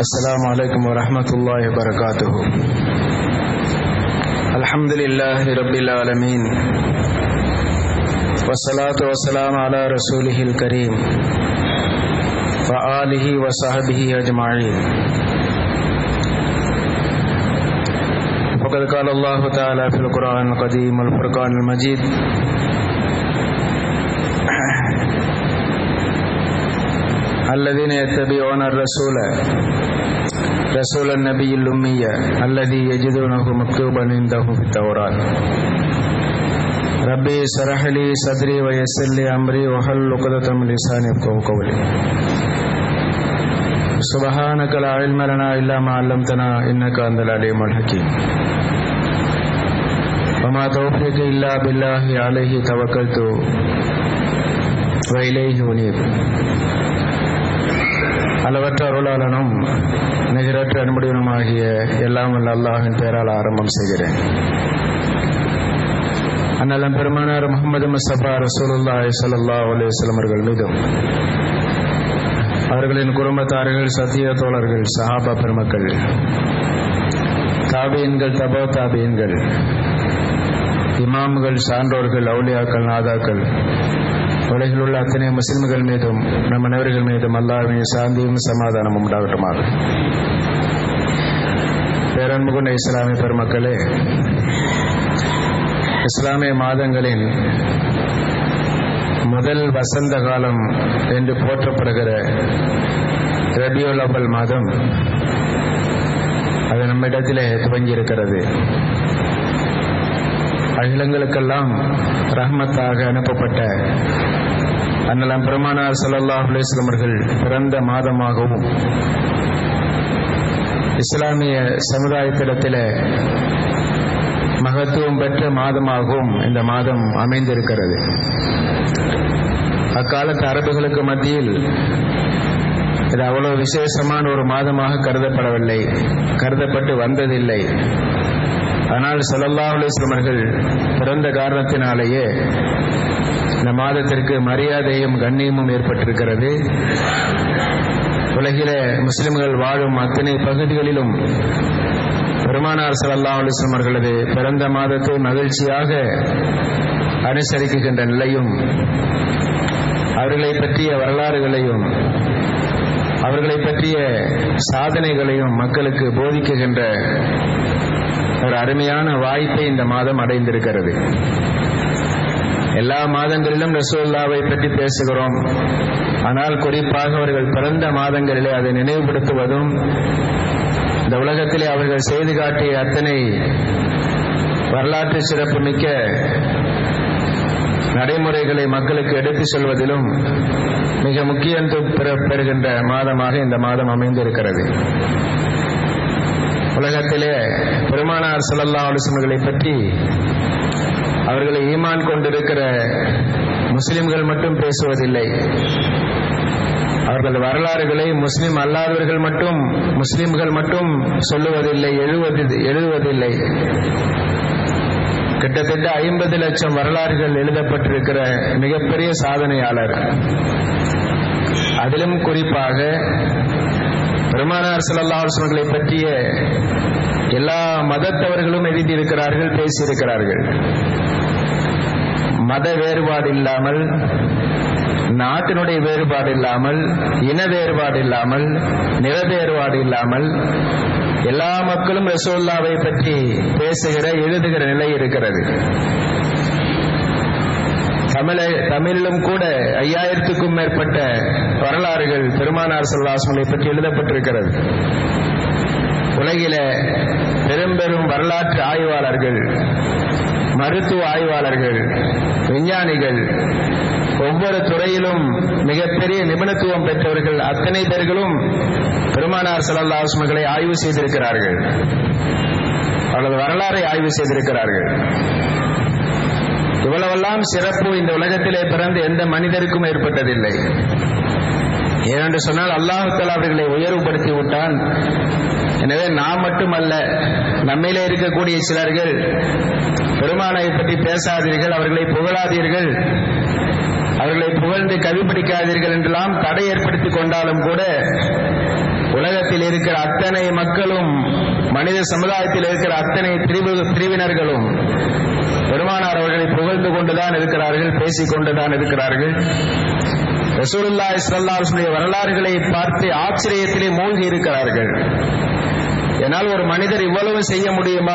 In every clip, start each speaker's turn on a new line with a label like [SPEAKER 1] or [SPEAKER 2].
[SPEAKER 1] السلام عليكم ورحمة الله وبركاته الحمد لله رب العالمين والصلاة والسلام على رسوله الكريم وآله وصحبه أجمعين وقد قال الله تعالى في القرآن القديم والفرقان المجيد الذين يتبعون الرسول رسول النبي الأمية الذي يجدونه مكتوبا عنده في التوراة ربي سرح لي صدري ويسر لي أمري وحل عقدة من لساني يفقهوا قولي سبحانك لا علم لنا إلا ما علمتنا إنك أنت العليم الحكيم وما توفيق إلا بالله عليه توكلت وإليه أنيب அளவற்ற அருளாளனும் நிகரற்ற அன்புடையனுமாகிய எல்லாம் வல்ல அல்லாஹின் பெயரால் ஆரம்பம் செய்கிறேன் அண்ணலம் பெருமானார் முகமது முஸ்தபா ரசூலுல்லாஹி ஸல்லல்லாஹு அலைஹி வஸல்லம் அவர்கள் மீதும் அவர்களின் குடும்பத்தார்கள் சத்திய தோழர்கள் சஹாபா பெருமக்கள் தாபியன்கள் தபோ தாபியன்கள் இமாம்கள் சான்றோர்கள் அவுலியாக்கள் நாதாக்கள் உலகில் உள்ள அத்தனை முஸ்லிம்கள் மீதும் நம் அனைவர்கள் மீதும் அல்லாவின் சாந்தியும் சமாதானமும் உண்டாகட்டுமாக பேரன்பு கொண்ட இஸ்லாமிய பெருமக்களே இஸ்லாமிய மாதங்களின் முதல் வசந்த காலம் என்று போற்றப்படுகிற ரபியுல் அவ்வல் மாதம் அது நம்மிடத்திலே துவங்கி இருக்கிறது அகிலங்களுக்கெல்லாம் ரஹ்மத்தாக அனுப்பப்பட்ட அண்ணலம் பெருமானார் சல்லல்லாஹ் அலுவலம் அவர்கள் பிறந்த மாதமாகவும் இஸ்லாமிய சமுதாயத்திடத்தில் மகத்துவம் பெற்ற மாதமாகவும் இந்த மாதம் அமைந்திருக்கிறது அக்காலத்து அரபுகளுக்கு மத்தியில் இது அவ்வளவு விசேஷமான ஒரு மாதமாக கருதப்படவில்லை கருதப்பட்டு வந்ததில்லை ஆனால் சல்லல்லா அலுவலமர்கள் பிறந்த காரணத்தினாலேயே இந்த மாதத்திற்கு மரியாதையும் கண்ணியமும் ஏற்பட்டிருக்கிறது உலகில முஸ்லிம்கள் வாழும் அத்தனை பகுதிகளிலும் பெருமானார் சல்லா அலுவலம் அவர்களது பிறந்த மாதத்தை மகிழ்ச்சியாக அனுசரிக்கின்ற நிலையும் அவர்களை பற்றிய வரலாறுகளையும் அவர்களை பற்றிய சாதனைகளையும் மக்களுக்கு போதிக்குகின்ற ஒரு அருமையான வாய்ப்பை இந்த மாதம் அடைந்திருக்கிறது எல்லா மாதங்களிலும் ரசூல்லாவை பற்றி பேசுகிறோம் ஆனால் குறிப்பாக அவர்கள் பிறந்த மாதங்களிலே அதை நினைவுபடுத்துவதும் இந்த உலகத்திலே அவர்கள் செய்து காட்டிய அத்தனை வரலாற்று சிறப்புமிக்க நடைமுறைகளை மக்களுக்கு எடுத்துச் சொல்வதிலும் மிக முக்கியத்துவம் பெறுகின்ற மாதமாக இந்த மாதம் அமைந்திருக்கிறது உலகத்திலே பெருமானார் சல்லல்லா அலுவலங்களை பற்றி அவர்களை ஈமான் கொண்டிருக்கிற முஸ்லிம்கள் மட்டும் பேசுவதில்லை அவர்கள் வரலாறுகளை முஸ்லிம் அல்லாதவர்கள் மட்டும் முஸ்லிம்கள் மட்டும் சொல்லுவதில்லை எழுவது எழுதுவதில்லை கிட்டத்தட்ட ஐம்பது லட்சம் வரலாறுகள் எழுதப்பட்டிருக்கிற மிகப்பெரிய சாதனையாளர் அதிலும் குறிப்பாக பெருமானார் சல்லாஹர்களை பற்றிய எல்லா மதத்தவர்களும் எழுதியிருக்கிறார்கள் பேசியிருக்கிறார்கள் மத வேறுபாடு இல்லாமல் நாட்டினுடைய வேறுபாடு இல்லாமல் இன வேறுபாடு இல்லாமல் நிற வேறுபாடு இல்லாமல் எல்லா மக்களும் ரசோல்லாவை பற்றி பேசுகிற எழுதுகிற நிலை இருக்கிறது தமிழ தமிழிலும் கூட ஐயாயிரத்துக்கும் மேற்பட்ட வரலாறுகள் பெருமானார் சொல்லாசங்களை பற்றி எழுதப்பட்டிருக்கிறது உலகில பெரும் பெரும் வரலாற்று ஆய்வாளர்கள் மருத்துவ ஆய்வாளர்கள் விஞ்ஞானிகள் ஒவ்வொரு துறையிலும் மிகப்பெரிய நிபுணத்துவம் பெற்றவர்கள் அத்தனை பேர்களும் பெருமானார் சல்லாஸ்மகளை ஆய்வு செய்திருக்கிறார்கள் அவரது வரலாறை ஆய்வு செய்திருக்கிறார்கள் இவ்வளவெல்லாம் சிறப்பு இந்த உலகத்திலே பிறந்து எந்த மனிதருக்கும் ஏற்பட்டதில்லை ஏனென்று சொன்னால் அல்லாஹுத்தலா அவர்களை உயர்வுபடுத்தி விட்டான் எனவே நாம் மட்டுமல்ல நம்மிலே இருக்கக்கூடிய சிலர்கள் பெருமானை பற்றி பேசாதீர்கள் அவர்களை புகழாதீர்கள் அவர்களை புகழ்ந்து கவி படிக்காதீர்கள் என்றெல்லாம் தடை ஏற்படுத்திக் கொண்டாலும் கூட உலகத்தில் சமுதாயத்தில் இருக்கிற அத்தனை மக்களும் மனித சமுதாயத்தில் இருக்கிற அத்தனை பிரிவு பிரிவினர்களும் பெருமானார் அவர்களை புகழ்ந்து கொண்டுதான் இருக்கிறார்கள் பேசிக் கொண்டுதான் இருக்கிறார்கள் ரசூலுல்லா இஸ்லாசுடைய வரலாறுகளை பார்த்து ஆச்சரியத்திலே மூழ்கி இருக்கிறார்கள் என்னால் ஒரு மனிதர் இவ்வளவு செய்ய முடியுமா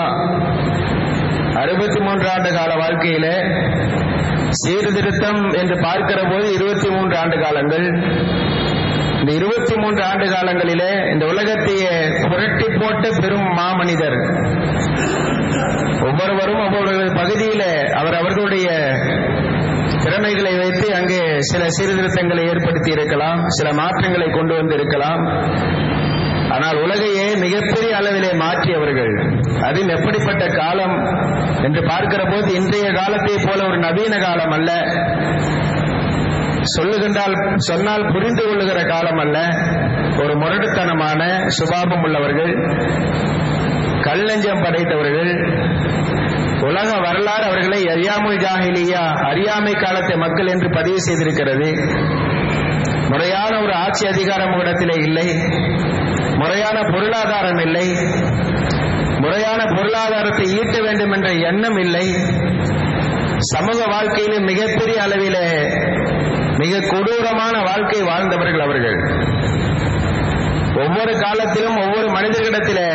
[SPEAKER 1] அறுபத்தி மூன்று ஆண்டு கால வாழ்க்கையில சீர்திருத்தம் என்று பார்க்கிற போது இருபத்தி மூன்று ஆண்டு காலங்கள் இந்த இருபத்தி மூன்று ஆண்டு காலங்களிலே இந்த உலகத்தையே புரட்டி போட்ட பெரும் மாமனிதர் ஒவ்வொருவரும் ஒவ்வொரு பகுதியில அவர் அவர்களுடைய திறமைகளை வைத்து அங்கே சில சீர்திருத்தங்களை ஏற்படுத்தி இருக்கலாம் சில மாற்றங்களை கொண்டு வந்து இருக்கலாம் ஆனால் உலகையே மிகப்பெரிய அளவிலே மாற்றியவர்கள் அதுவும் எப்படிப்பட்ட காலம் என்று பார்க்கிற போது இன்றைய காலத்தை போல ஒரு நவீன காலம் அல்ல சொல்லுகின்றால் சொன்னால் புரிந்து கொள்ளுகிற காலம் அல்ல ஒரு முரட்டுத்தனமான சுபாபம் உள்ளவர்கள் கல்லஞ்சம் படைத்தவர்கள் உலக வரலாறு அவர்களை அறியாமல் ஜாகிலியா அறியாமை காலத்தை மக்கள் என்று பதிவு செய்திருக்கிறது முறையான ஒரு ஆட்சி அதிகாரம் இடத்திலே இல்லை முறையான பொருளாதாரம் இல்லை முறையான பொருளாதாரத்தை ஈட்ட வேண்டும் என்ற எண்ணம் இல்லை சமூக வாழ்க்கையிலே மிகப்பெரிய அளவிலே மிக கொடூரமான வாழ்க்கை வாழ்ந்தவர்கள் அவர்கள் ஒவ்வொரு காலத்திலும் ஒவ்வொரு மனிதர்களிடத்திலே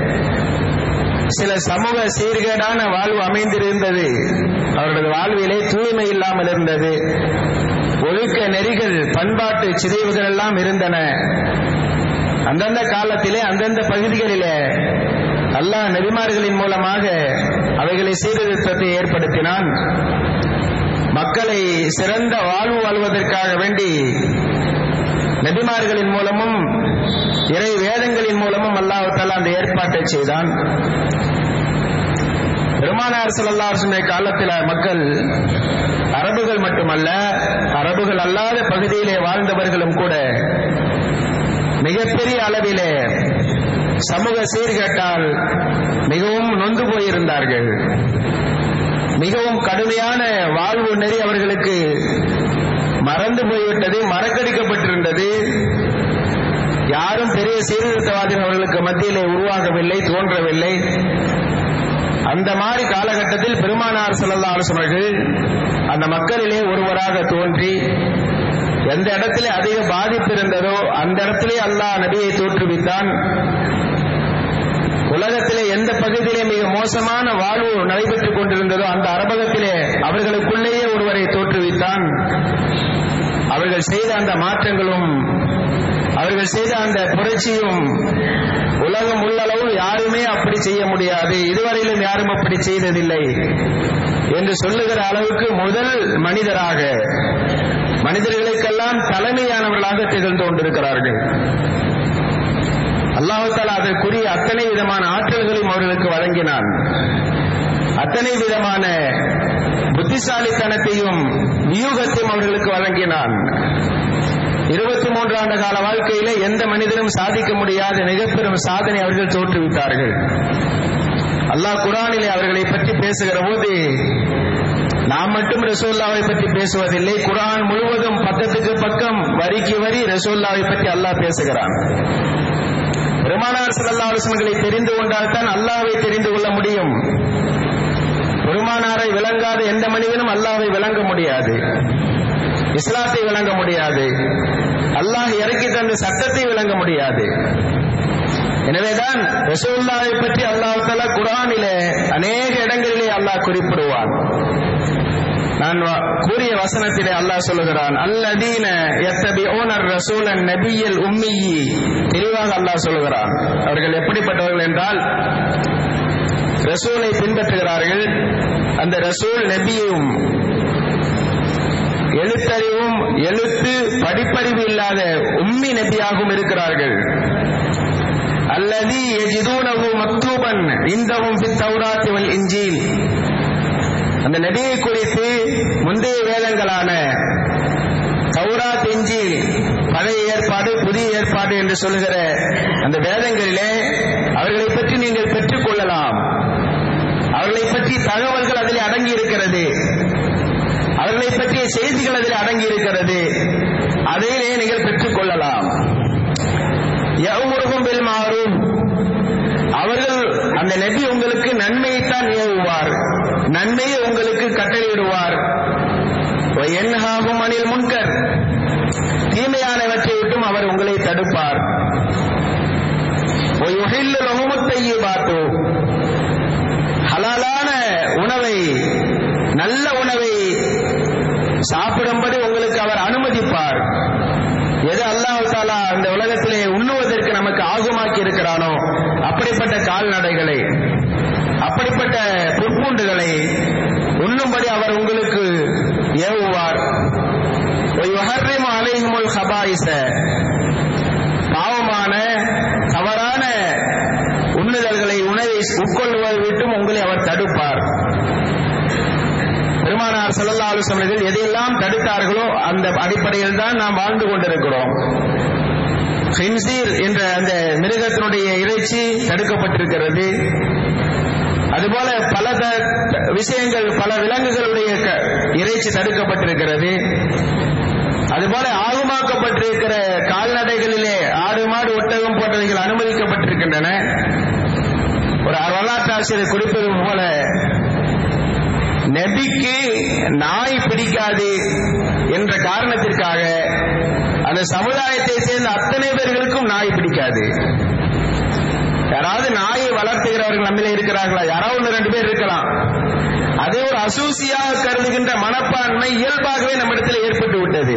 [SPEAKER 1] சில சமூக சீர்கேடான வாழ்வு அமைந்திருந்தது அவர்களது வாழ்விலே தூய்மை இல்லாமல் இருந்தது ஒழுக்க நெறிகள் பண்பாட்டு சிதைவுகள் எல்லாம் இருந்தன அந்தந்த காலத்திலே அந்தந்த பகுதிகளிலே அல்லாஹ் நெறிமார்களின் மூலமாக அவைகளை சீர்திருத்தத்தை ஏற்படுத்தினான் மக்களை சிறந்த வாழ்வு வாழ்வதற்காக வேண்டி நபிமார்களின் மூலமும் இறை வேதங்களின் மூலமும் அல்லாஹால அந்த ஏற்பாட்டை செய்தான் பெருமானார் செல்லல்லாசுடைய காலத்தில் மக்கள் அரபுகள் மட்டுமல்ல அரபுகள் அல்லாத பகுதியிலே வாழ்ந்தவர்களும் கூட மிகப்பெரிய அளவிலே சமூக சீர்கேட்டால் மிகவும் நொந்து போயிருந்தார்கள் மிகவும் கடுமையான வாழ்வு நெறி அவர்களுக்கு மறந்து போய்விட்டது மறக்கடிக்கப்பட்டிருந்தது யாரும் பெரிய சீர்திருத்தவாதிகள் அவர்களுக்கு மத்தியிலே உருவாகவில்லை தோன்றவில்லை அந்த மாதிரி காலகட்டத்தில் பெருமானார் செல்லல்லா ஆலோசனர்கள் அந்த மக்களிலே ஒருவராக தோன்றி எந்த இடத்திலே அதிக பாதிப்பு இருந்ததோ அந்த இடத்திலே அல்லாஹ் நபியை தோற்றுவித்தான் உலகத்திலே எந்த பகுதியிலே மிக மோசமான வாழ்வு நடைபெற்றுக் கொண்டிருந்ததோ அந்த அரபகத்திலே அவர்களுக்குள்ளேயே ஒருவரை தோற்றுவித்தான் அவர்கள் செய்த அந்த மாற்றங்களும் அவர்கள் செய்த அந்த புரட்சியும் உலகம் உள்ளளவு யாருமே அப்படி செய்ய முடியாது இதுவரையிலும் யாரும் அப்படி செய்ததில்லை என்று சொல்லுகிற அளவுக்கு முதல் மனிதராக மனிதர்களுக்கெல்லாம் தலைமையானவர்களாக திகழ்ந்து கொண்டிருக்கிறார்கள் அல்லாஹால அதற்குரிய அத்தனை விதமான ஆற்றல்களையும் அவர்களுக்கு வழங்கினான் அத்தனை விதமான புத்திசாலித்தனத்தையும் வியூகத்தையும் அவர்களுக்கு வழங்கினான் இருபத்தி மூன்று ஆண்டு கால வாழ்க்கையில எந்த மனிதனும் சாதிக்க முடியாத மிகப்பெரும் சாதனை அவர்கள் தோற்றுவித்தார்கள் அல்லாஹ் குரானிலே அவர்களை பற்றி பேசுகிற போது நாம் மட்டும் ரசோல்லாவை பற்றி பேசுவதில்லை குரான் முழுவதும் பக்கத்துக்கு பக்கம் வரிக்கு வரி ரசோல்லாவை பற்றி அல்லாஹ் பேசுகிறான் பெருமானார் சல்லா அலுவலங்களை தெரிந்து கொண்டால் தான் அல்லாவை தெரிந்து கொள்ள முடியும் பெருமானாரை விளங்காத எந்த மனிதனும் அல்லாவை விளங்க முடியாது இஸ்லாத்தை விளங்க முடியாது அல்லாஹ் இறக்கி தந்த சட்டத்தை விளங்க முடியாது எனவேதான் ரசூல்லாவை பற்றி அல்லாஹால குரானிலே அநேக இடங்களிலே அல்லாஹ் குறிப்பிடுவான் நான் கூறிய வசனத்திலே அல்லாஹ் சொல்லுகிறான் அல்லதீன எத்தபிஓனர் ரசூலன் நபியல் உம்மியி தெளிவாக அல்லாஹ் சொல்லுகிறான் அவர்கள் எப்படிப்பட்டவர்கள் என்றால் ரசூலை பின்பற்றுகிறார்கள் அந்த ரசூல் நபியும் எழுத்தறிவும் எழுத்து படிப்பறிவு இல்லாத உம்மி நபியாகவும் இருக்கிறார்கள் அல்லது எஜிதூனவு மக்தூபன் இந்தவும் பின் தௌராத்தி வல் இஞ்சில் அந்த நபியை குறித்து முந்தைய வேதங்களான தௌராத் இஞ்சில் பழைய ஏற்பாடு புதிய ஏற்பாடு என்று சொல்லுகிற அந்த வேதங்களிலே அவர்களை பற்றி நீங்கள் பெற்றுக் கொள்ளலாம் அவர்களை பற்றி தகவல்கள் அதில் அடங்கி இருக்கிறது அவர்களை பற்றிய செய்திகள் அதில் அடங்கி இருக்கிறது அதையிலே நீங்கள் பெற்றுக் கொள்ளலாம் எவ்வொருவரும் யஅமுருக்கும் பில் மாரூஃப் அவர்கள் அந்த நபி உங்களுக்கு நன்மையைத்தான் ஏவுவார் நன்மையை உங்களுக்கு கட்டளையிடுவார் என்ஹாகும் அனில் முன்கர் தீமையானவற்றை விட்டும் அவர் உங்களை தடுப்பார் பாத்து ஹலாலான உணவை நல்ல உணவை சாப்பிடும்படி உங்களுக்கு அவர் அனுமதிப்பார் எது அல்லாஹ் தாலா அந்த உலகத்திலே உண்ணுவதற்கு நமக்கு ஆகுமாக்கி இருக்கிறானோ அப்படிப்பட்ட கால்நடைகளை அப்படிப்பட்ட புற்பூண்டுகளை உண்ணும்படி அவர் உங்களுக்கு ஏவுவார் அலைஹுமுல் ஹபாயிச பாவமான தவறான உண்ணுதல்களை உணவை உட்கொள்வதை விட்டும் உங்களை அவர் தடுப்பார் பெருமானார் செல்லல்லா ஆலோசனைகள் எதையெல்லாம் தடுத்தார்களோ அந்த அடிப்படையில் தான் நாம் வாழ்ந்து கொண்டிருக்கிறோம் ஹின்சீர் என்ற அந்த மிருகத்தினுடைய இறைச்சி தடுக்கப்பட்டிருக்கிறது அதுபோல பல விஷயங்கள் பல விலங்குகளுடைய இறைச்சி தடுக்கப்பட்டிருக்கிறது அதுபோல ஆகுமாக்கப்பட்டிருக்கிற கால்நடைகளிலே ஆடு மாடு ஒட்டகம் போன்றவைகள் அனுமதிக்கப்பட்டிருக்கின்றன ஒரு வரலாற்று ஆசிரியர் குறிப்பது போல நபிக்கு நாய் பிடிக்காது என்ற காரணத்திற்காக அந்த சமுதாயத்தை சேர்ந்த அத்தனை பேர்களுக்கும் நாய் பிடிக்காது யாராவது நாயை வளர்த்துகிறவர்கள் நம்மளே இருக்கிறார்களா யாராவது ஒன்று ரெண்டு பேர் இருக்கலாம் அதே ஒரு அசூசியாக கருதுகின்ற மனப்பான்மை இயல்பாகவே நம்மிடத்தில் ஏற்பட்டு விட்டது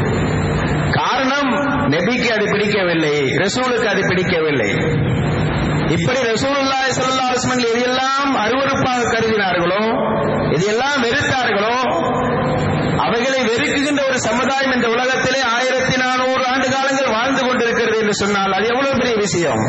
[SPEAKER 1] காரணம் நபிக்கு அது பிடிக்கவில்லை ரசூலுக்கு அது பிடிக்கவில்லை இப்படி ரசூலுல்லாஹி ஸல்லல்லாஹு அலைஹி வஸல்லம் எதையெல்லாம் அருவருப்பாக கருதினார்களோ எதையெல்லாம் வெறுத்தார்களோ அவைகளை வெறுக்குகின்ற ஒரு சமுதாயம் இந்த உலகத்திலே ஆயிரத்தி நானூறு ஆண்டு காலங்கள் வாழ்ந்து கொண்டிருக்கிறது என்று சொன்னால் அது எவ்வளவு பெரிய விஷயம்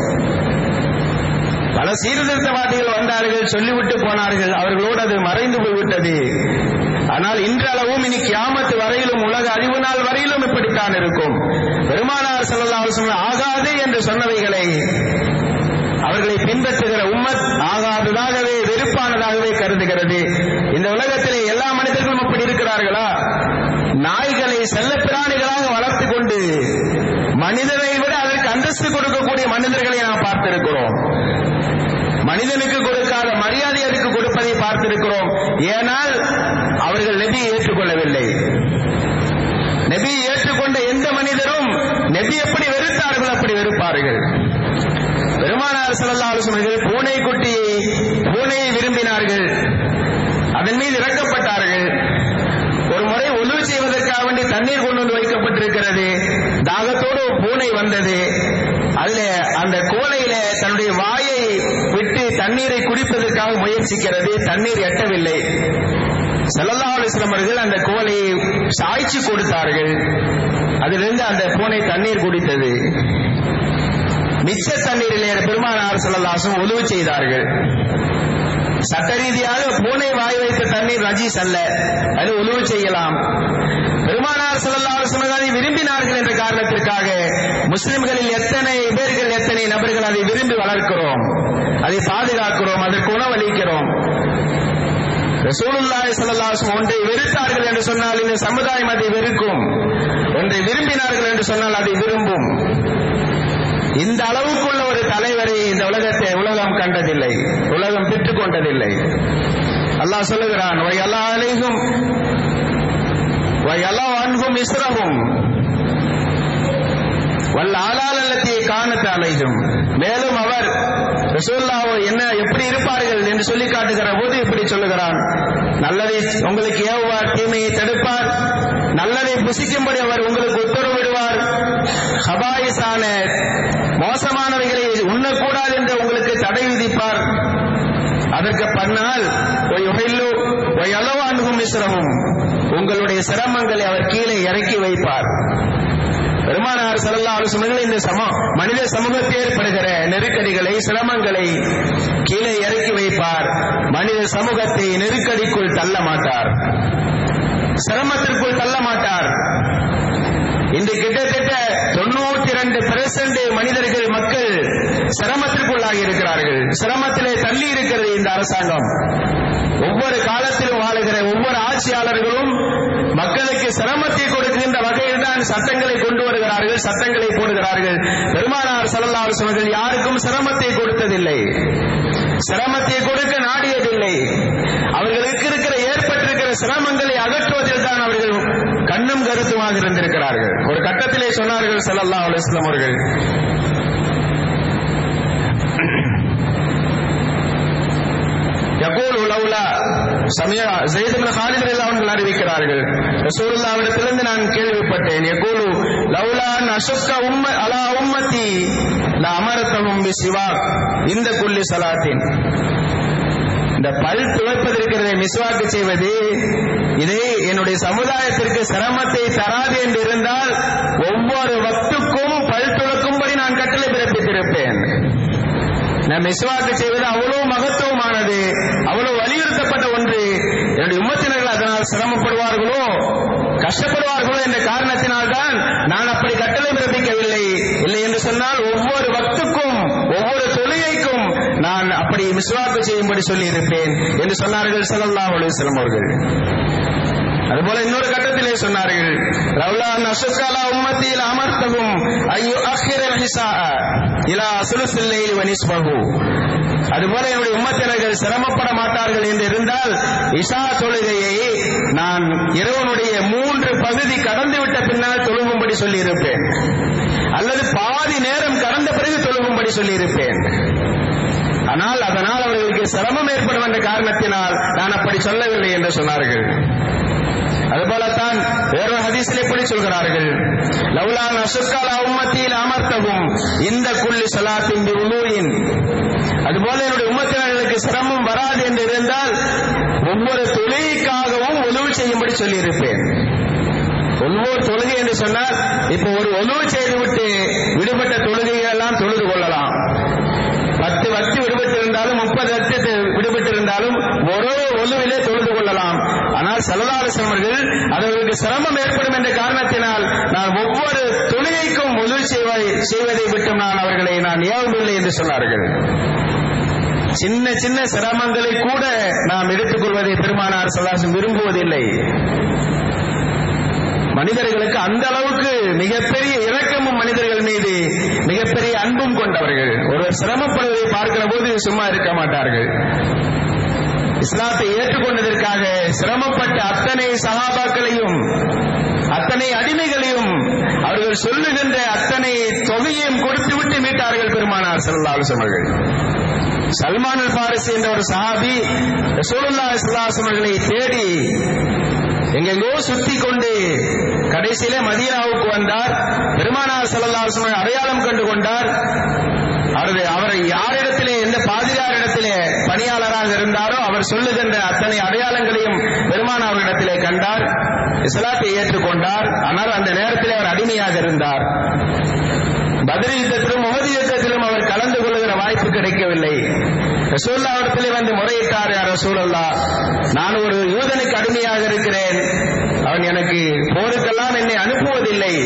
[SPEAKER 1] பல சீர்திருத்தவாதிகள் வந்தார்கள் சொல்லிவிட்டு போனார்கள் அவர்களோடு அது மறைந்து போய்விட்டது ஆனால் இன்றளவும் இனி கியாமத்து வரையிலும் உலக அழிவு நாள் வரையிலும் இப்படித்தான் இருக்கும் பெருமானார் செல்லல்லா ஆகாது என்று சொன்னவைகளை அவர்களை பின்பற்றுகிற உம்மத் ஆகாததாகவே வெறுப்பானதாகவே கருதுகிறது இந்த உலகத்திலே எல்லா மனிதர்களும் அப்படி இருக்கிறார்களா நாய்களை செல்ல பிராணிகளாக வளர்த்து கொண்டு மனிதனை விட அதற்கு அந்தஸ்து கொடுக்கக்கூடிய மனிதர்களை நாம் பார்த்திருக்கிறோம் மனிதனுக்கு கொடுக்காத மரியாதை அதுக்கு கொடுப்பதை பார்த்திருக்கிறோம் ஏனால் அவர்கள் நெபியை ஏற்றுக்கொள்ளவில்லை நெபியை ஏற்றுக்கொண்ட எந்த மனிதரும் நெபி எப்படி வெறுத்தார்கள் அப்படி வெறுப்பார்கள் பெருமானார் செல்லல்லா ஆலோசனைகள் பூனை குட்டியை பூனையை விரும்பினார்கள் அதன் மீது இறக்கப்பட்டார்கள் ஒரு முறை உதவி செய்வதற்காக வேண்டி தண்ணீர் கொண்டு வந்து வைக்கப்பட்டிருக்கிறது தாகத்தோடு பூனை வந்தது அதுல அந்த கோலையில தன்னுடைய வாயை விட்டு தண்ணீரை குடிப்பதற்காக முயற்சிக்கிறது தண்ணீர் எட்டவில்லை செல்லல்லா அலிஸ்லாம் அவர்கள் அந்த கோலையை சாய்ச்சி கொடுத்தார்கள் அதிலிருந்து அந்த பூனை தண்ணீர் குடித்தது மிச்ச தண்ணீரிலே பெருமானார் செல்லல்லாசும் உதவி செய்தார்கள் சட்ட ரீதியாக பூனை வாய் வைத்த தண்ணீர் நஜீஸ் அல்ல அது உதவு செய்யலாம் பெருமானார் செல்லல்லாசும் அதை விரும்பினார்கள் என்ற காரணத்திற்காக முஸ்லிம்களில் எத்தனை பேர்கள் எத்தனை நபர்கள் அதை விரும்பி வளர்க்கிறோம் அதை பாதுகாக்கிறோம் அதற்கு உணவளிக்கிறோம் ரசூலுல்லாஹி ஸல்லல்லாஹு ஒன்றை வெறுத்தார்கள் என்று சொன்னால் இந்த சமுதாயம் அதை வெறுக்கும் ஒன்றை விரும்பினார்கள் என்று சொன்னால் அதை விரும்பும் இந்த அளவுக்குள்ள ஒரு தலைவரை இந்த உலகத்தை உலகம் கண்டதில்லை உலகம் பெற்றுக் கொண்டதில்லை அல்லாஹ் சொல்லுகிறான் வை அல்லா அலைகும் வை அல்லா அன்பும் இஸ்ரகும் வல்ல ஆளாலத்தியை காணத்து அலைகும் மேலும் அவர் ரசூல்லாவோ என்ன எப்படி இருப்பார்கள் என்று சொல்லி காட்டுகிற போது இப்படி சொல்லுகிறான் நல்லதை உங்களுக்கு ஏவுவார் தீமையை தடுப்பார் நல்லதை புசிக்கும்படி அவர் உங்களுக்கு உத்தரவிடுவார் ஹபாயிசான மோசமானவைகளை உண்ணக்கூடாது என்று உங்களுக்கு தடை விதிப்பார் அதற்கு பண்ணால் அளவானுகும் மிஸ்ரமும் உங்களுடைய சிரமங்களை அவர் கீழே இறக்கி வைப்பார் பெருமானார் செல்லல்லா ஆலோசனைகள் இந்த சம மனித சமூகத்தில் ஏற்படுகிற நெருக்கடிகளை சிரமங்களை கீழே இறக்கி வைப்பார் மனித சமூகத்தை நெருக்கடிக்குள் தள்ள மாட்டார் சிரமத்திற்குள் தள்ள மாட்டார் இன்று கிட்டத்தட்ட தொண்ணூத்தி ரெண்டு பெர்சன்ட் மனிதர்கள் மக்கள் சிரமத்திற்குள்ளாகி ஆளாகி இருக்கிறார்கள் சிரமத்திலே தள்ளி இருக்கிறது இந்த அரசாங்கம் ஒவ்வொரு காலத்திலும் வாழுகிற ஒவ்வொரு ஆட்சியாளர்களும் மக்களுக்கு சிரமத்தை கொடுக்கின்ற வகையில் தான் சட்டங்களை கொண்டு வருகிறார்கள் சட்டங்களை போடுகிறார்கள் பெருமானார் சல்லல்லாஹு அலைஹி வஸல்லம் யாருக்கும் சிரமத்தை கொடுத்ததில்லை சிரமத்தை கொடுக்க நாடியதில்லை அவர்களுக்கு இருக்கிற ஏற்பட்டிருக்கிற சிரமங்களை அகற்றுவதில் தான் அவர்கள் கண்ணும் கருத்துமாக இருந்திருக்கிறார்கள் ஒரு கட்டத்திலே சொன்னார்கள் ஸல்லல்லாஹு அலைஹி வஸல்லம் அவர்கள் யகூல் உலவுலா சமய ஜெயித் இப்னு ஹாலித் ரலியல்லாஹு அன்ஹு அறிவிக்கிறார்கள் ரசூலுல்லாஹ்விடத்திலிருந்து நான் கேள்விப்பட்டேன் யகூலு லவுலா அன் அஷக்க உம்ம அலா உம்மத்தி லா அமரத்தஹும் பிசிவா இந்த குல்லி சலாத்தின் இந்த பல் துவைப்பது இருக்கிறதை மிஸ்வாக்கு செய்வது இது என்னுடைய சமுதாயத்திற்கு சிரமத்தை தராது என்று இருந்தால் ஒவ்வொரு வக்துக்கும் பல் துளக்கும்படி நான் கட்டளை பிறப்பித்திருப்பேன் நான் மிஸ்வாக்கு செய்வது அவ்வளவு மகத்துவமானது அவ்வளவு வலியுறுத்தப்பட்ட ஒன்று என்னுடைய உம்மத்தினர்கள் அதனால் சிரமப்படுவார்களோ கஷ்டப்படுவார்களோ என்ற காரணத்தினால் தான் நான் அப்படி கட்டளை பிறப்பிக்கவில்லை இல்லை என்று சொன்னால் ஒவ்வொரு வக்துக்கும் ஒவ்வொரு தொழுகைக்கும் நான் அப்படி மிஸ்வாக்கு செய்யும்படி சொல்லி இருப்பேன் என்று சொன்னார்கள் ஸல்லல்லாஹு அலைஹி வஸல்லம் அவர்கள் அதுபோல இன்னொரு கட்டத்திலே சொன்னார்கள் ரவுலா நசுக்காலா உம்மத்தியில் அமர்த்தகும் ஐயோ அஹிரல் ஹிசா இலா சுலுசுல் லைல் வனிஸ்பஹு அதுபோல என்னுடைய உம்மத்தினர்கள் சிரமப்பட மாட்டார்கள் என்று இருந்தால் இஷா தொழுகையை நான் இறைவனுடைய மூன்று பகுதி கடந்து விட்ட பின்னால் தொழுகும்படி சொல்லி இருப்பேன் அல்லது பாதி நேரம் கடந்த பிறகு தொழுகும்படி சொல்லி இருப்பேன் ஆனால் அதனால் அவர்களுக்கு சிரமம் ஏற்படும் என்ற காரணத்தினால் நான் அப்படி சொல்லவில்லை என்று சொன்னார்கள் அதுபோலத்தான் வேறொரு ஹதீஸில் எப்படி சொல்கிறார்கள் லவுலா நசுக்காலா உம்மத்தியில் அமர்த்தவும் இந்த குள்ளி சலாத்தின் உலூயின் அதுபோல என்னுடைய உம்மத்தினர்களுக்கு சிரமம் வராது என்று இருந்தால் ஒவ்வொரு தொழுகைக்காகவும் உதவி செய்யும்படி சொல்லியிருப்பேன் ஒவ்வொரு தொழுகை என்று சொன்னால் இப்போ ஒரு உதவு செய்துவிட்டு விடுபட்ட தொழுகைகள் எல்லாம் தொழுது கொள்ளலாம் பத்து வத்து விடுபட்டு இருந்தாலும் முப்பது வத்து விடுபட்டு இருந்தாலும் ஒரே ஒழுவிலே தொழுது கொள்ளலாம் ஆனால் செலவாரசம் அவர்கள் அவர்களுக்கு சிரமம் ஏற்படும் என்ற காரணத்தினால் நான் ஒவ்வொரு தொழுகைக்கும் உதவி செய்வதை விட்டும் நான் அவர்களை நான் ஏவவில்லை என்று சொன்னார்கள் சின்ன சின்ன சிரமங்களை கூட நாம் எடுத்துக்கொள்வதை பெருமானார் சலாசம் விரும்புவதில்லை மனிதர்களுக்கு அந்த அளவுக்கு மிகப்பெரிய இரக்கமும் மனிதர்கள் மீது மிகப்பெரிய அன்பும் கொண்டவர்கள் ஒருவர் சிரமப்படுவதை பார்க்கிற போது சும்மா இருக்க மாட்டார்கள் இஸ்லாத்தை ஏற்றுக்கொண்டதற்காக சிரமப்பட்ட அத்தனை சகாபாக்களையும் அத்தனை அடிமைகளையும் அவர்கள் சொல்லுகின்ற அத்தனை தொகையையும் கொடுத்து விட்டு மீட்டார்கள் பெருமானார் செல்லாலும் அவர்கள் சல்மான் அல் பாரிஸ் என்ற ஒரு சஹாபி ரசூலுல்லா இஸ்லாசம் அவர்களை தேடி எங்கெங்கோ சுத்தி கொண்டு கடைசியிலே மதீனாவுக்கு வந்தார் பெருமானார் செல்லல்லாசம் அடையாளம் கண்டு கொண்டார் அவரது அவரை யாரிடத்திலே எந்த பாதிரியாரிடத்திலே பணியாளராக இருந்தாரோ அவர் சொல்லுகின்ற அத்தனை அடையாளங்களையும் பெருமானாரிடத்திலே கண்டார் இஸ்லாத்தை ஏற்றுக்கொண்டார் ஆனால் அந்த நேரத்திலே அவர் அடிமையாக இருந்தார் பதில் யுத்தத்திலும் முகதி யுத்தத்திலும் அவர் கலந்து கொள்ளுகிற வாய்ப்பு கிடைக்கவில்லை ரசூல்லாவிடத்திலே வந்து முறையிட்டார் யார் ரசூலல்லா நான் ஒரு யூதனுக்கு அடிமையாக இருக்கிறேன் அவன் எனக்கு போருக்கெல்லாம் என்னை அனுப்புவதில்லை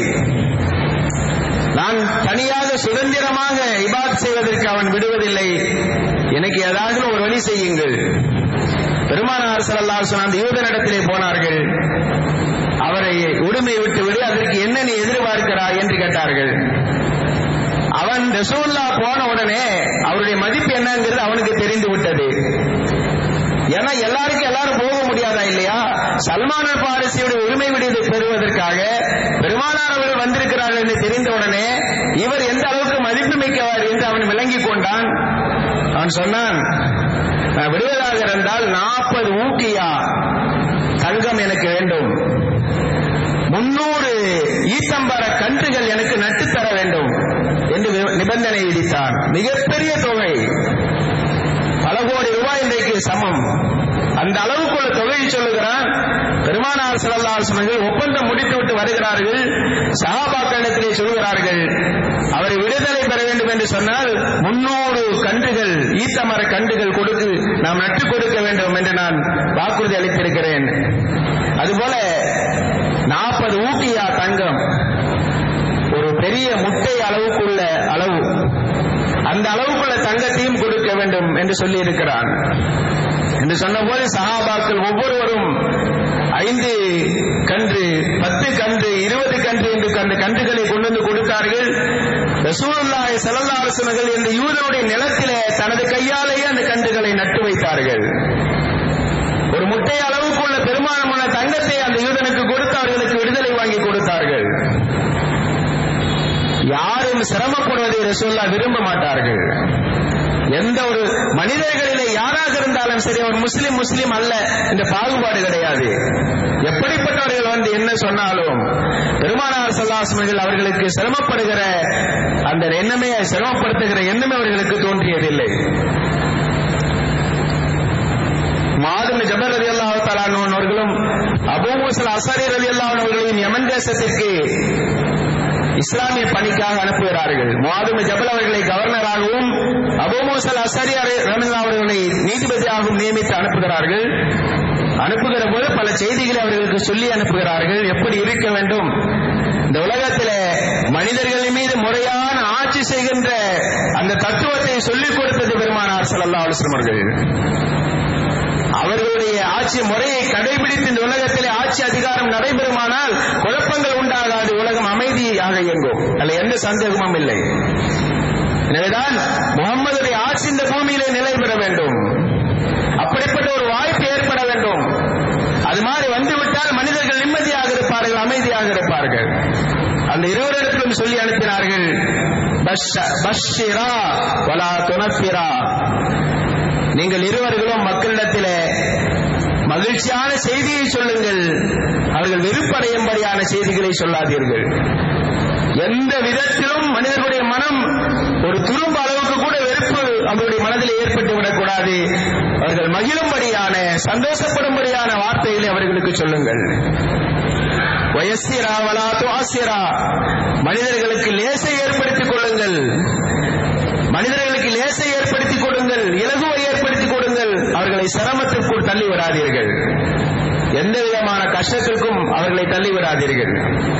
[SPEAKER 1] நான் தனியாக சுதந்திரமாக இபாத் செய்வதற்கு அவன் விடுவதில்லை எனக்கு ஏதாவது ஒரு வழி செய்யுங்கள் பெருமானார் ஸல்லல்லாஹு அலைஹி அந்த யூதனிடத்திலே போனார்கள் அவரை உரிமை விட்டு விடு அதற்கு என்ன நீ எதிர்பார்க்கிறாய் என்று கேட்டார்கள் அவன் ரசூல்லா போன உடனே அவருடைய மதிப்பு என்னங்கிறது அவனுக்கு தெரிந்து விட்டது ஏன்னா எல்லாருக்கும் எல்லாரும் போக முடியாதா இல்லையா சல்மான் அல் பாரிசியுடைய உரிமை விடுதலை பெறுவதற்காக பெருமானார் அவர்கள் வந்திருக்கிறார்கள் என்று தெரிந்த உடனே இவர் எந்த அளவுக்கு மதிப்பு மிக்கவர் என்று அவன் விளங்கிக் கொண்டான் அவன் சொன்னான் நான் விடுவதாக இருந்தால் நாற்பது ஊக்கியா தங்கம் எனக்கு வேண்டும் முன்னூறு ஈத்தம்பர கன்றுகள் எனக்கு நட்டுத்தர வேண்டும் என்று நிபந்தனை விதித்தான் மிகப்பெரிய தொகை பல கோடி ரூபாய் இன்றைக்கு சமம் அந்த அளவுக்குள்ள தொகையை சொல்லுகிறான் பெருமானார் சிலல்லாசனங்கள் ஒப்பந்தம் முடித்துவிட்டு வருகிறார்கள் சகாபாக்களிடத்திலே சொல்கிறார்கள் அவரை விடுதலை பெற வேண்டும் என்று சொன்னால் முன்னூறு கன்றுகள் ஈத்தமர கன்றுகள் கொடுத்து நாம் நட்டுக் கொடுக்க வேண்டும் என்று நான் வாக்குறுதி அளித்திருக்கிறேன் அதுபோல நாற்பது ஊட்டியா தங்கம் ஒரு பெரிய முட்டை அளவுக்குள்ள அளவு அந்த அளவுக்குள்ள தங்கத்தையும் கொடுக்க வேண்டும் என்று சொல்லி இருக்கிறான் என்று சொன்னபோது சஹாபாக்கள் ஒவ்வொருவரும் ஐந்து கன்று பத்து கன்று இருபது கன்று என்று அந்த கன்றுகளை கொண்டு வந்து கொடுத்தார்கள் ரசூலுல்லாஹி ஸல்லல்லாஹு அலைஹி வஸல்லம் இந்த யூதனுடைய நிலத்திலே தனது கையாலேயே அந்த கன்றுகளை நட்டு வைத்தார்கள் ஒரு முட்டை அளவுக்கு உள்ள பெருமானமான தங்கத்தை அந்த யூதனுக்கு கொடுத்து அவர்களுக்கு விடுதலை வாங்கி கொடுத்தார்கள் யாரும் சிரமப்படுவதை ரசூல்லா விரும்ப மாட்டார்கள் எந்த ஒரு மனிதர்களிலே யாராக இருந்தாலும் சரி அவர் முஸ்லிம் முஸ்லிம் அல்ல இந்த பாகுபாடு கிடையாது எப்படிப்பட்டவர்கள் வந்து என்ன சொன்னாலும் பெருமானார் சல்லாசமர்கள் அவர்களுக்கு சிரமப்படுகிற அந்த எண்ணமே சிரமப்படுத்துகிற எண்ணமே அவர்களுக்கு தோன்றியதில்லை மாதும் ஜபர் ரதி அல்லாஹ் அவர்களும் அபூ முசல் அசாரி ரதி அல்லாஹ் அவர்களையும் யமன் தேசத்திற்கு இஸ்லாமிய பணிக்காக அனுப்புகிறார்கள் மாதும் ஜபல் அவர்களை கவர்னராகவும் அபூ முசல் அசாரி ரமில்லா அவர்களை நீதிபதியாகவும் நியமித்து அனுப்புகிறார்கள் அனுப்புகிற போது பல செய்திகளை அவர்களுக்கு சொல்லி அனுப்புகிறார்கள் எப்படி இருக்க வேண்டும் இந்த உலகத்தில மனிதர்கள் மீது முறையான ஆட்சி செய்கின்ற அந்த தத்துவத்தை சொல்லிக் கொடுத்தது பெருமானார் சல்லா அலுவலம் அவர்கள் அவர்களுடைய ஆட்சி முறையை கடைபிடித்து இந்த உலகத்திலே ஆட்சி அதிகாரம் நடைபெறுமானால் குழப்பங்கள் உண்டாகாது உலகம் அமைதியாக இயங்கும் அல்ல எந்த சந்தேகமும் இல்லை எனவேதான் முகம்மதுடைய ஆட்சி இந்த பூமியிலே நிலை பெற வேண்டும் அப்படிப்பட்ட ஒரு வாய்ப்பு ஏற்பட வேண்டும் அது மாதிரி வந்துவிட்டால் மனிதர்கள் நிம்மதியாக இருப்பார்கள் அமைதியாக இருப்பார்கள் அந்த இருவரிடத்திலும் சொல்லி அனுப்பினார்கள் பஷ்ஷிரா வலா துனப்பிரா நீங்கள் இருவர்களும் மக்களிடத்திலே மகிழ்ச்சியான செய்தியை சொல்லுங்கள் அவர்கள் வெறுப்படையும்படியான செய்திகளை சொல்லாதீர்கள் எந்த விதத்திலும் மனிதர்களுடைய மனம் ஒரு துரும்ப அளவுக்கு கூட வெறுப்பு அவருடைய மனதில் ஏற்பட்டு விடக்கூடாது அவர்கள் மகிழும்படியான சந்தோஷப்படும்படியான வார்த்தைகளை அவர்களுக்கு சொல்லுங்கள் வயசிரா வலா துவாசிரா மனிதர்களுக்கு லேசை ஏற்படுத்திக் கொள்ளுங்கள் மனிதர்களுக்கு லேசை ஏற்படுத்திக் கொடுங்கள் இலகுவை ஏற்படுத்திக் கொடுங்கள் அவர்களை சிரமத்திற்குள் தள்ளி விடாதீர்கள் எந்த விதமான கஷ்டத்திற்கும் அவர்களை தள்ளி விடாதீர்கள்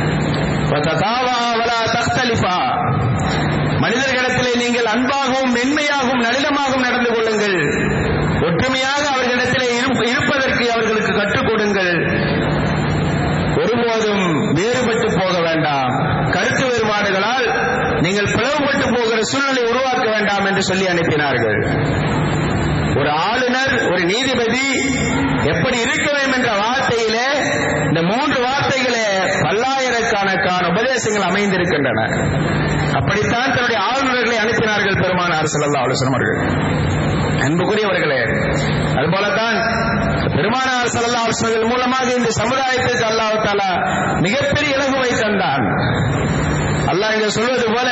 [SPEAKER 1] மனிதர்களிடத்திலே நீங்கள் அன்பாகவும் மென்மையாகவும் நளினமாகவும் நடந்து கொள்ளுங்கள் ஒற்றுமையாக அவர்களிடத்திலே இருப்பதற்கு அவர்களுக்கு கற்றுக் கொடுங்கள் ஒருபோதும் வேறுபட்டு போக வேண்டாம் கருத்து வேறுபாடுகளால் நீங்கள் பிளவுபட்டு போகிற சூழ்நிலை உருவாக்க வேண்டாம் என்று சொல்லி அனுப்பினார்கள் ஒரு ஆளுநர் ஒரு நீதிபதி எப்படி இருக்க வேண்டும் என்ற வார்த்தையிலே இந்த மூன்று வார்த்தைகளே பல்லாயிரக்கணக்கான உபதேசங்கள் அமைந்திருக்கின்றன அப்படித்தான் தன்னுடைய ஆளுநர்களை அனுப்பினார்கள் பெருமானார் செல்லல்லா ஆலோசனம் அவர்கள் அன்புக்குரியவர்களே அதுபோலதான் பெருமானார் சல்லா அவர்கள் மூலமாக இந்த சமுதாயத்திற்கு அல்லாஹ் தாலா மிகப்பெரிய இலகுவை தந்தான் அல்லாஹ் இங்க சொல்வது போல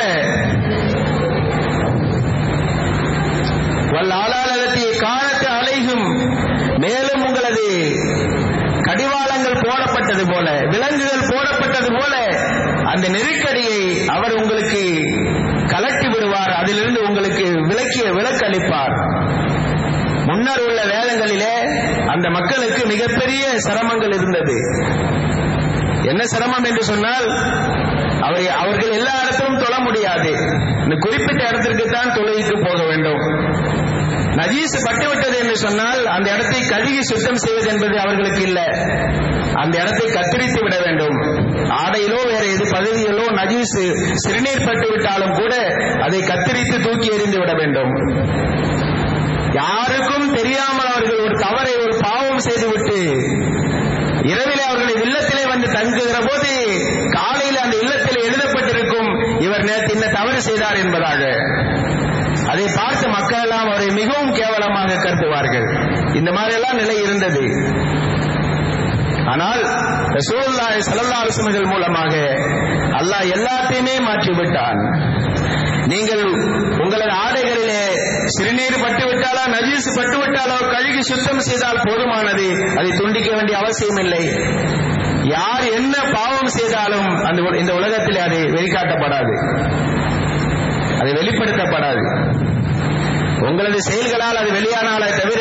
[SPEAKER 1] வல் ஆளாளத்திய காலத்து அலைகும் மேலும் உங்களது கடிவாளங்கள் போடப்பட்டது போல விலங்குகள் போடப்பட்டது போல அந்த நெருக்கடியை அவர் உங்களுக்கு கலட்டி விடுவார் அதிலிருந்து உங்களுக்கு விலக்கிய விலக்களிப்பார் முன்னர் உள்ள வேதங்களிலே அந்த மக்களுக்கு மிகப்பெரிய சிரமங்கள் இருந்தது என்ன சிரமம் என்று சொன்னால் அவை அவர்கள் எல்லா இடத்திலும் தொழ முடியாது இந்த குறிப்பிட்ட இடத்திற்கு தான் தொழுகைக்கு போக வேண்டும் நஜீஸ் பட்டுவிட்டது என்று சொன்னால் அந்த இடத்தை கழுகி சுத்தம் செய்வது என்பது அவர்களுக்கு இல்லை அந்த இடத்தை கத்திரித்து விட வேண்டும் ஆடையிலோ வேற எது பகுதியிலோ நஜீஸ் சிறுநீர் பட்டு விட்டாலும் கூட அதை கத்திரித்து தூக்கி எறிந்து விட வேண்டும் யாருக்கும் தெரியாமல் அவர்கள் ஒரு தவறை ஒரு பாவம் செய்துவிட்டு இரவிலே அவர்கள் இல்லத்திலே வந்து தங்குகிற போது காலையில் அந்த இல்லத்தில் எழுதப்பட்டிருக்கும் இவர் நேற்று இந்த தவறு செய்தார் என்பதாக அதை பார்த்து மக்கள் எல்லாம் அவரை மிகவும் கேவலமாக கருதுவார்கள் இந்த மாதிரி எல்லாம் நிலை இருந்தது ஆனால் ரசூலுல்லாஹி ஸல்லல்லாஹு அலைஹி வஸல்லம் மூலமாக அல்லாஹ் எல்லாத்தையுமே மாற்றி விட்டான் நீங்கள் உங்களது ஆடைகளிலே சிறுநீர் பட்டு விட்டாலோ நஜீஸ் பட்டு விட்டாலோ கழுகி சுத்தம் செய்தால் போதுமானது அதை துண்டிக்க வேண்டிய அவசியம் இல்லை யார் என்ன பாவம் செய்தாலும் அந்த இந்த உலகத்திலே அது வெளிக்காட்டப்படாது அது வெளிப்படுத்தப்படாது உங்களது செயல்களால் அது வெளியானாலே தவிர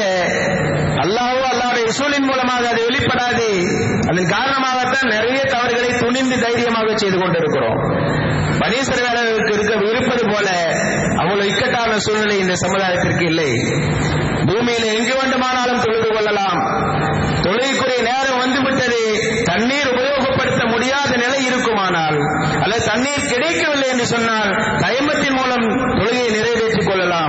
[SPEAKER 1] அல்லாஹோ அல்லாவுடைய உசூலின் மூலமாக அது வெளிப்படாது அதன் காரணமாகத்தான் நிறைய தவறுகளை துணிந்து என்று தைரியமாக செய்து கொண்டிருக்கிறோம் பனீஸ்வரர்களுக்கு இருக்க இருப்பது போல அவ்வளவு இக்கட்டான சூழ்நிலை இந்த சமுதாயத்திற்கு இல்லை பூமியில எங்கு வேண்டுமானாலும் தொழுது கொள்ளலாம் தொழுகைக்குரிய நேரம் வந்துவிட்டது தண்ணீர் உபயோகப்படுத்த முடியாத நிலை இருக்குமானால் அல்லது தண்ணீர் கிடைக்கவில்லை என்று சொன்னால் தயமத்தின் மூலம் தொழுகையை நிறைவேற்றிக் கொள்ளலாம்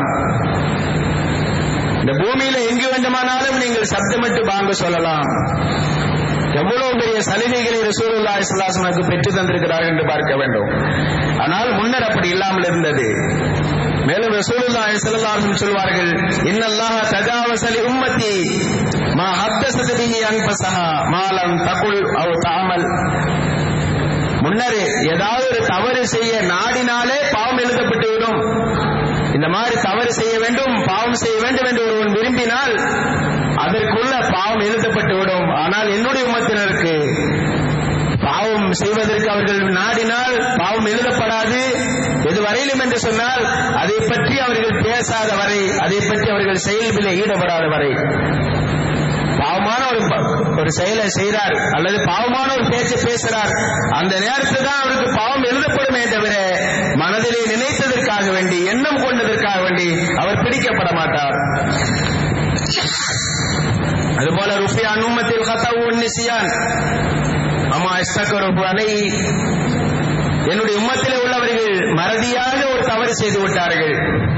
[SPEAKER 1] இந்த பூமியில எங்கு வேண்டுமானாலும் நீங்கள் சப்தமிட்டு பாங்க சொல்லலாம் எவ்வளவு பெரிய சலுகைகளை ரசூலுல்லா இஸ்லாசனுக்கு பெற்று தந்திருக்கிறார்கள் என்று பார்க்க வேண்டும் ஆனால் முன்னர் அப்படி இல்லாமல் இருந்தது மேலும் ரசூலுல்லா ஸல்லல்லாஹு சொல்வார்கள் இன்னல்லாஹ தஜாவசலி உம்மத்தி மா ஹத்தஸத் பிஹி அன்பஸஹா மாலம் தகுல் அவ் தஅமல் முன்னர் ஏதாவது ஒரு தவறு செய்ய நாடினாலே பாவம் எழுதப்பட்டு விடும் இந்த மாதிரி தவறு செய்ய வேண்டும் பாவம் செய்ய வேண்டும் என்று ஒருவன் விரும்பினால் அதற்குள்ள பாவம் எழுதப்பட்டு விடும் ஆனால் என்னுடைய உமத்தினருக்கு பாவம் செய்வதற்கு அவர்கள் நாடினால் பாவம் எழுதப்படாது எது வரையிலும் என்று சொன்னால் அதை பற்றி அவர்கள் பேசாத வரை அதை பற்றி அவர்கள் செயல்பில் ஈடுபடாத வரை பாவமான ஒரு ஒரு செயலை செய்கிறார் அல்லது பாவமான ஒரு பேச்சை பேசுகிறார் அந்த நேரத்தில் தான் அவருக்கு பாவம் எழுதப்படுமே தவிர மனதிலே நினைத்ததற்காக வேண்டி எண்ணம் கொண்டதற்காக வேண்டி அவர் பிடிக்கப்பட மாட்டார் அதுபோல ருஃபியா அனுமத்தில் கத்தவு நிசியான் அம்மா இஸ்தகரப்பு அலை என்னுடைய உம்மத்திலே உள்ளவர்கள் மறதியாக ஒரு தவறு செய்து விட்டார்கள்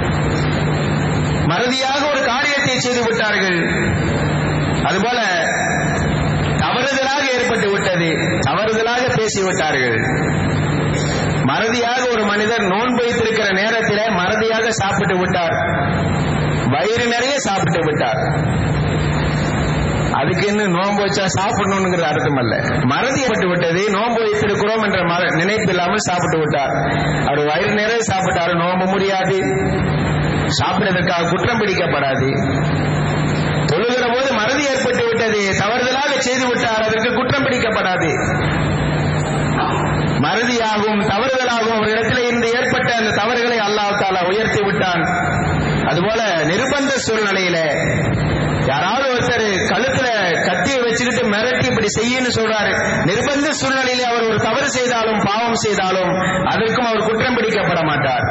[SPEAKER 1] மறதியாக ஒரு காரியத்தை செய்து விட்டார்கள் அதுபோல தவறுதலாக ஏற்பட்டு விட்டது தவறுதலாக பேசிவிட்டார்கள் மறதியாக ஒரு மனிதர் நோன்பு வைத்திருக்கிற நேரத்திலே மறதியாக சாப்பிட்டு விட்டார் வயிறு நிறைய சாப்பிட்டு விட்டார் அதுக்கு இன்னும் நோன்பு வச்சா சாப்பிடணுங்கிற அர்த்தம் அல்ல மறதியப்பட்டு விட்டது நோன்பு வைத்திருக்கிறோம் என்ற நினைப்பு இல்லாமல் சாப்பிட்டு விட்டார் அவர் வயிறு நிறைய சாப்பிட்டாரு நோன்பு முடியாது சாப்பிடுவதற்காக குற்றம் பிடிக்கப்படாது தொழுகிற போது மறதி ஏற்பட்டு விட்டது தவறுதலாக செய்து விட்டார் அதற்கு குற்றம் பிடிக்கப்படாது மறதியாகவும் தவறுதலாகவும் ஒரு இடத்துல இருந்து ஏற்பட்ட அந்த தவறுகளை அல்லாஹ் தாலா உயர்த்தி விட்டான் அதுபோல நிர்பந்த சூழ்நிலையில யாராவது ஒருத்தர் கழுத்துல கத்தியை வச்சுக்கிட்டு மிரட்டி இப்படி செய்யன்னு சொல்றாரு நிர்பந்த சூழ்நிலையில அவர் ஒரு தவறு செய்தாலும் பாவம் செய்தாலும் அதற்கும் அவர் குற்றம் பிடிக்கப்பட மாட்டார்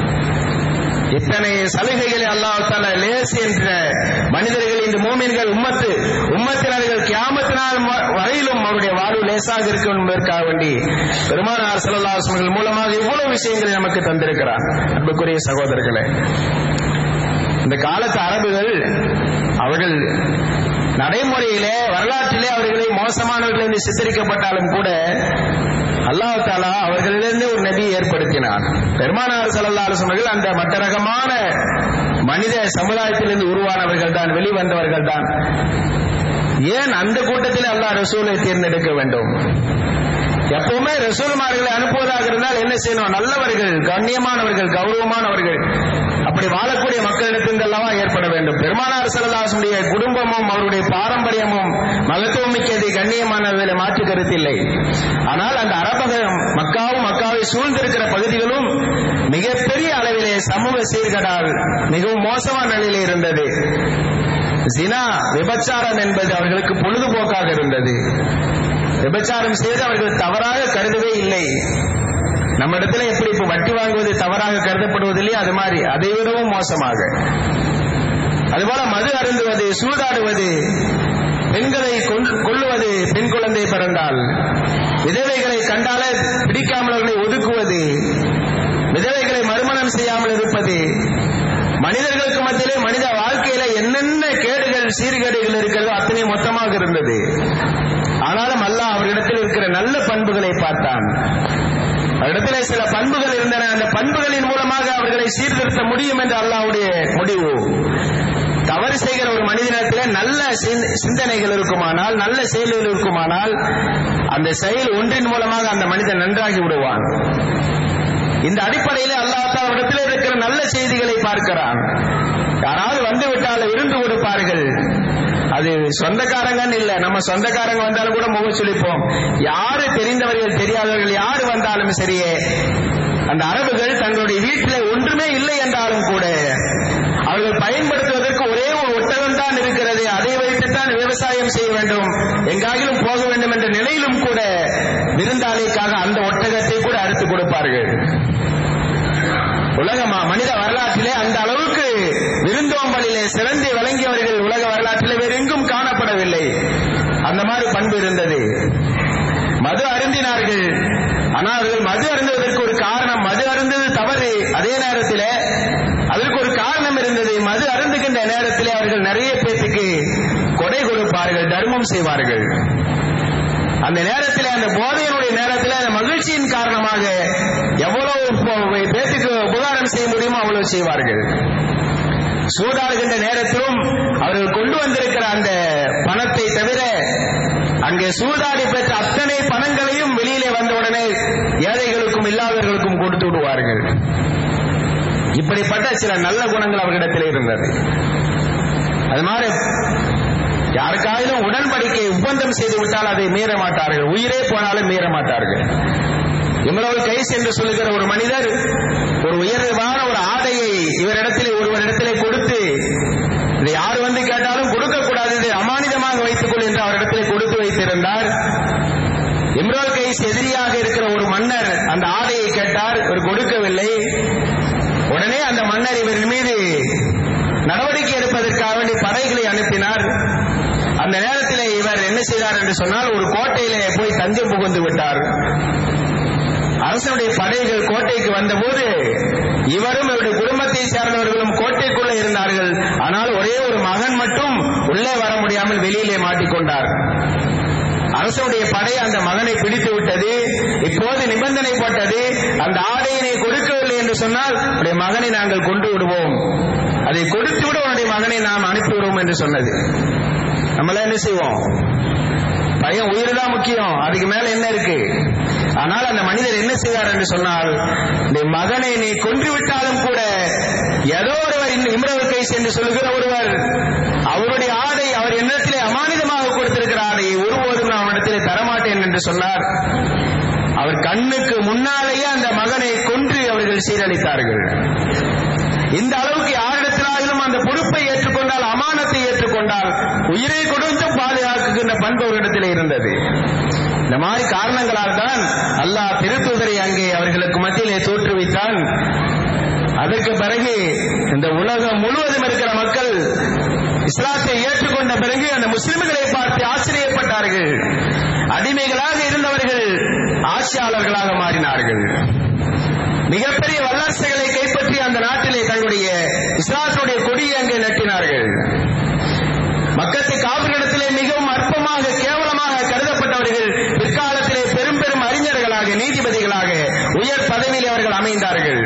[SPEAKER 1] இத்தனை சலுகைகளை அல்லாஹால லேஸ் என்ற மனிதர்கள் இந்த மூமின்கள் உம்மத்து உம்மத்தினர்கள் கியாமத்தினால் வரையிலும் அவருடைய வாழ்வு லேசாக இருக்கும் என்பதற்காக வேண்டி பெருமானார் செல்லல்லாசங்கள் மூலமாக இவ்வளவு விஷயங்களை நமக்கு தந்திருக்கிறார் அன்புக்குரிய சகோதரர்களே இந்த காலத்து அரபுகள் அவர்கள் நடைமுறையிலே வரலாற்றிலே அவர்களை மோசமானவர்கள் என்று சித்தரிக்கப்பட்டாலும் கூட அல்லாஹ் தாலா அவர்களிலிருந்து ஒரு நபி ஏற்படுத்தினார் பெருமானார் சல்லா அலுவலர்கள் அந்த மற்ற ரகமான மனித சமுதாயத்திலிருந்து உருவானவர்கள் தான் வெளிவந்தவர்கள் தான் ஏன் அந்த கூட்டத்தில் அல்லாஹ் ரசூலை தேர்ந்தெடுக்க வேண்டும் எப்பவுமே ரசூல்மார்களை அனுப்புவதாக இருந்தால் என்ன செய்யணும் நல்லவர்கள் கண்ணியமானவர்கள் கௌரவமானவர்கள் அப்படி வாழக்கூடிய மக்களிடத்திலிருந்து அல்லவா ஏற்பட வேண்டும் பெருமானார் செல்லதாசனுடைய குடும்பமும் அவருடைய பாரம்பரியமும் மகத்துவம் மிக்கது கண்ணியமானதில் மாற்று கருத்தில்லை ஆனால் அந்த அரபகம் மக்காவும் மக்காவை சூழ்ந்திருக்கிற பகுதிகளும் மிகப்பெரிய அளவிலே சமூக சீர்கடால் மிகவும் மோசமான நிலையிலே இருந்தது ஜினா விபச்சாரம் என்பது அவர்களுக்கு பொழுதுபோக்காக இருந்தது விபச்சாரம் செய்து அவர்கள் தவறாக கருதவே இல்லை நம்ம இடத்துல எப்படி இப்ப வட்டி வாங்குவது தவறாக கருதப்படுவதில்லையே அது மாதிரி அதை விடவும் மோசமாக அதுபோல மது அருந்துவது சூதாடுவது பெண்களை கொள்ளுவது பெண் குழந்தை பிறந்தால் விதவைகளை கண்டாலே பிடிக்காமல் அவர்களை ஒதுக்குவது விதவைகளை மறுமணம் செய்யாமல் இருப்பது மனிதர்களுக்கு மத்தியிலே மனித வாழ்க்கையில என்னென்ன கேடுகள் சீர்கேடுகள் இருக்கிறதோ அத்தனை மொத்தமாக இருந்தது ஆனாலும் அல்லாஹ் அவரிடத்தில் இருக்கிற நல்ல பண்புகளை பார்த்தான் அவரிடத்திலே சில பண்புகள் இருந்தன அந்த பண்புகளின் மூலமாக அவர்களை சீர்திருத்த முடியும் என்று அல்லாவுடைய முடிவு தவறு செய்கிற ஒரு மனிதனிடத்திலே நல்ல சிந்தனைகள் இருக்குமானால் நல்ல செயல்கள் இருக்குமானால் அந்த செயல் ஒன்றின் மூலமாக அந்த மனிதன் நன்றாகி விடுவான் இந்த அடிப்படையில் அல்லாஹ் அவரிடத்தில் இருக்கிற நல்ல செய்திகளை பார்க்கிறான் யாராவது வந்து விட்டால் இருந்து கொடுப்பார்கள் அது சொந்தக்காரங்கன்னு இல்ல நம்ம சொந்தக்காரங்க வந்தாலும் கூட முகம் சுழிப்போம் யாரு தெரிந்தவர்கள் தெரியாதவர்கள் யாரு வந்தாலும் சரியே அந்த அரபுகள் தங்களுடைய வீட்டில் ஒன்றுமே இல்லை என்றாலும் கூட அவர்கள் பயன்படுத்துவதற்கு ஒரே ஒரு ஒட்டகம் தான் இருக்கிறது அதை வைத்துத்தான் விவசாயம் செய்ய வேண்டும் எங்காயிலும் போக வேண்டும் என்ற நிலையிலும் கூட விருந்தாளிக்காக அந்த ஒட்டகத்தை கூட அறுத்து கொடுப்பார்கள் உலகமா மனித வரலாற்றிலே அந்த அளவுக்கு விருந்தோம்பலிலே சிறந்து விளங்கியவர்கள் உலக வரலாற்றிலே வேறு எங்கும் காணப்படவில்லை அந்த மாதிரி பண்பு இருந்தது மது அருந்தினார்கள் ஆனால் அவர்கள் மது அருந்துவதற்கு ஒரு காரணம் மது அருந்தது தவறு அதே நேரத்தில் அதற்கு ஒரு காரணம் இருந்தது மது அருந்துகின்ற நேரத்தில் அவர்கள் நிறைய பேத்துக்கு கொடை கொடுப்பார்கள் தர்மம் செய்வார்கள் அந்த நேரத்தில் அந்த போதையினுடைய நேரத்தில் அந்த மகிழ்ச்சியின் காரணமாக எவ்வளவு பேத்துக்கு உபகாரம் செய்ய முடியுமோ அவ்வளவு செய்வார்கள் சூதாடுகின்ற நேரத்திலும் அவர்கள் கொண்டு வந்திருக்கிற அந்த பணத்தை தவிர அங்கே சூதாடி பெற்ற அத்தனை பணங்களையும் வெளியிலே வந்தவுடனே ஏழைகளுக்கும் இல்லாதவர்களுக்கும் கொடுத்து விடுவார்கள் இப்படிப்பட்ட சில நல்ல குணங்கள் அவர்களிடத்தில் இருந்தது அது மாதிரி யாருக்காயிலும் உடன்படிக்கை ஒப்பந்தம் செய்து விட்டால் அதை மீற மாட்டார்கள் உயிரே போனாலும் மீற மாட்டார்கள் இவ்வளவு கைஸ் என்று சொல்லுகிற ஒரு மனிதர் ஒரு உயர்வான ஒரு ஆடையை இவரிடத்திலே ஒருவரிடத்திலே கொடுத்து இதை யார் வந்து கேட்டாலும் கொடுக்க கூடாது இதை அமானிதமாக வைத்துக் கொள் என்று அவரிடத்திலே கொடுத்து வைத்திருந்தார் இம்ரோல் கைஸ் எதிரியாக இருக்கிற ஒரு மன்னர் அந்த ஆடையை கேட்டார் இவர் கொடுக்கவில்லை உடனே அந்த மன்னர் இவரின் மீது நடவடிக்கை எடுப்பதற்காக வேண்டி படைகளை அனுப்பினார் அந்த நேரத்தில் இவர் என்ன செய்தார் என்று சொன்னால் ஒரு கோட்டையிலே போய் தஞ்சம் புகுந்து விட்டார் அரசனுடைய படைகள் கோட்டைக்கு வந்தபோது இவரும் இவருடைய குடும்பத்தை சேர்ந்தவர்களும் கோட்டைக்குள்ளே இருந்தார்கள் ஆனால் ஒரே ஒரு மகன் மட்டும் உள்ளே வர முடியாமல் வெளியிலே மாட்டிக்கொண்டார் அரசனுடைய படை அந்த மகனை பிடித்து விட்டது இப்போது நிபந்தனை போட்டது அந்த ஆடையை நீ கொடுக்கவில்லை என்று சொன்னால் உடைய மகனை நாங்கள் கொண்டு விடுவோம் அதை கொடுத்து விட உன்னுடைய மகனை நாம் அனுப்பி விடுவோம் என்று சொன்னது நம்மள என்ன செய்வோம் பையன் உயிர் தான் முக்கியம் அதுக்கு மேல என்ன இருக்கு ஆனால் அந்த மனிதர் என்ன செய்தார் என்று சொன்னால் இந்த மகனை நீ கொன்று விட்டாலும் கூட ஏதோ ஒருவர் இம்ரவர் கைஸ் என்று சொல்லுகிற ஒருவர் அவருடைய ஆடை அவர் என்னிடத்திலே அமானிதமாக கொடுத்திருக்கிற ஆடையை ஒருபோதும் நான் இடத்திலே தரமாட்டேன் என்று சொன்னார் அவர் கண்ணுக்கு முன்னாலேயே அந்த மகனை கொன்று அவர்கள் சீரழித்தார்கள் இந்த அளவுக்கு யாரிடத்திலாயிலும் அந்த பொறுப்பை ஏற்றுக்கொண்டால் அமானத்தை ஏற்றுக்கொண்டால் உயிரை கொடுத்தும் பாதுகாக்குகின்ற பண்பு அவரிடத்தில் இருந்தது இந்த மாதிரி காரணங்களால் தான் அல்லாஹ் திருத்துதரை அங்கே அவர்களுக்கு மத்தியிலே தோற்றுவித்தான் அதற்கு பிறகு இந்த உலகம் முழுவதும் இருக்கிற மக்கள் இஸ்லாத்தை ஏற்றுக்கொண்ட பிறகு அந்த முஸ்லிம்களை பார்த்து ஆச்சரியப்பட்டார்கள் அடிமைகளாக இருந்தவர்கள் ஆட்சியாளர்களாக மாறினார்கள் மிகப்பெரிய வல்லரசுகளை கைப்பற்றி அந்த நாட்டிலே தங்களுடைய இஸ்லாத்துடைய கொடியை அங்கே நட்டினார்கள் மக்கத்து காவிரிடத்திலே மிகவும் அற்பமாக கேவலமாக கருதப்பட்டவர்கள் பிற்காலத்திலே பெரும் பெரும் அறிஞர்களாக நீதிபதிகளாக உயர் பதவியில் அவர்கள் அமைந்தார்கள்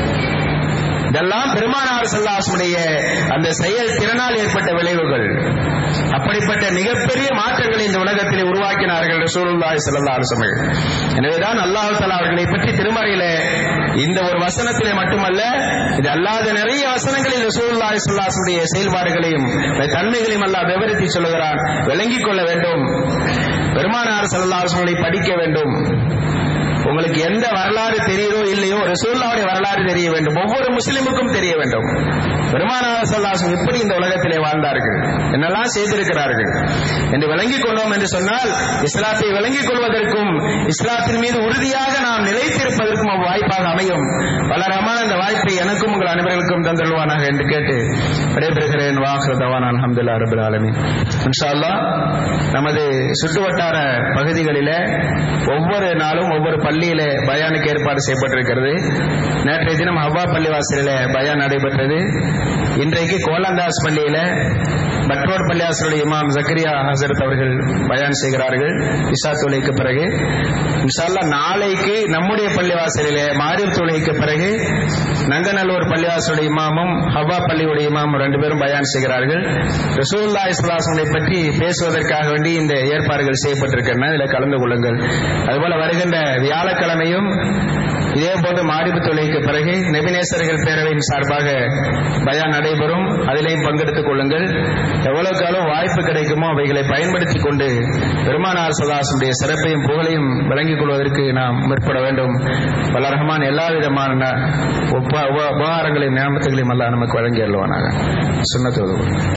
[SPEAKER 1] இதெல்லாம் பெருமானார் சல்லாசுடைய அந்த செயல் திறனால் ஏற்பட்ட விளைவுகள் அப்படிப்பட்ட மிகப்பெரிய மாற்றங்களை இந்த உலகத்தில் உருவாக்கினார்கள் ரசூலுல்லாஹி ஸல்லல்லாஹு அலைஹி வஸல்லம் எனவேதான் அல்லாஹ் தஆலா அவர்களை பற்றி திருமறையில இந்த ஒரு வசனத்திலே மட்டுமல்ல இது அல்லாத நிறைய வசனங்களில் ரசூலுல்லாஹி ஸல்லல்லாஹு அலைஹி செயல்பாடுகளையும் தன்மைகளையும் அல்லாஹ் விவரித்து சொல்லுகிறான் விளங்கிக் கொள்ள வேண்டும் பெருமானார் ஸல்லல்லாஹு அலைஹி வஸல்லம் படிக்க வேண்டும் உங்களுக்கு எந்த வரலாறு தெரியுதோ இல்லையோ ரசூல்லாவுடைய வரலாறு தெரிய வேண்டும் ஒவ்வொரு முஸ்லிமுக்கும் தெரிய வேண்டும் பெருமானார் சல்லாசம் எப்படி இந்த உலகத்திலே வாழ்ந்தார்கள் என்னெல்லாம் செய்திருக்கிறார்கள் என்று விளங்கிக் கொண்டோம் என்று சொன்னால் இஸ்லாத்தை விளங்கிக் கொள்வதற்கும் இஸ்லாத்தின் மீது உறுதியாக நாம் நிலைத்திருப்பதற்கும் வாய்ப்பாக அமையும் வளரமான அந்த வாய்ப்பை எனக்கும் உங்கள் அனைவர்களுக்கும் தந்தல்வானாக என்று கேட்டு விடைபெறுகிறேன் வாஹர் தவான் அலமதுல்லா ரபுல் ஆலமின் இன்ஷா நமது சுற்றுவட்டார பகுதிகளிலே ஒவ்வொரு நாளும் ஒவ்வொரு பள்ளியில பயானுக்கு ஏற்பாடு செய்யப்பட்டிருக்கிறது நேற்றைய தினம் ஹவ்வா பள்ளிவாசலில் பயான் நடைபெற்றது இன்றைக்கு கோலந்தாஸ் பள்ளியில பட்ரோட் பள்ளியாசருடைய இமாம் ஜக்கரியா ஹசரத் அவர்கள் பயான் செய்கிறார்கள் இஷா தொலைக்கு பிறகு இன்ஷால்லா நாளைக்கு நம்முடைய பள்ளிவாசலிலே மாரிர் தொலைக்கு பிறகு நங்கநல்லூர் பள்ளிவாசலுடைய இமாமும் ஹவ்வா பள்ளியுடைய இமாமும் ரெண்டு பேரும் பயான் செய்கிறார்கள் ரசூல்லா இஸ்லாசனை பற்றி பேசுவதற்காக வேண்டி இந்த ஏற்பாடுகள் செய்யப்பட்டிருக்கின்றன இதில் கலந்து கொள்ளுங்கள் அதுபோல வருகின்ற வியாழக்கிழமையும் இதே போன்று மாரிபு தொலைக்கு பிறகு நெபினேசர்கள் பேரவையின் சார்பாக பயான் நடைபெறும் அதிலேயும் பங்கெடுத்துக் கொள்ளுங்கள் எவ்வளவுக்கு அளவு வாய்ப்பு கிடைக்குமோ அவைகளை பயன்படுத்திக் கொண்டு பெருமானார் சதாசனுடைய சிறப்பையும் புகழையும் விளங்கிக் கொள்வதற்கு நாம் முற்பட வேண்டும் வல்ல ரஹ்மான் எல்லா விதமான உப- உப- உபகாரங்களையும் நியமத்துகளையும் எல்லாம் நமக்கு வழங்கி அல்வானாக சுண்ணத்தோடு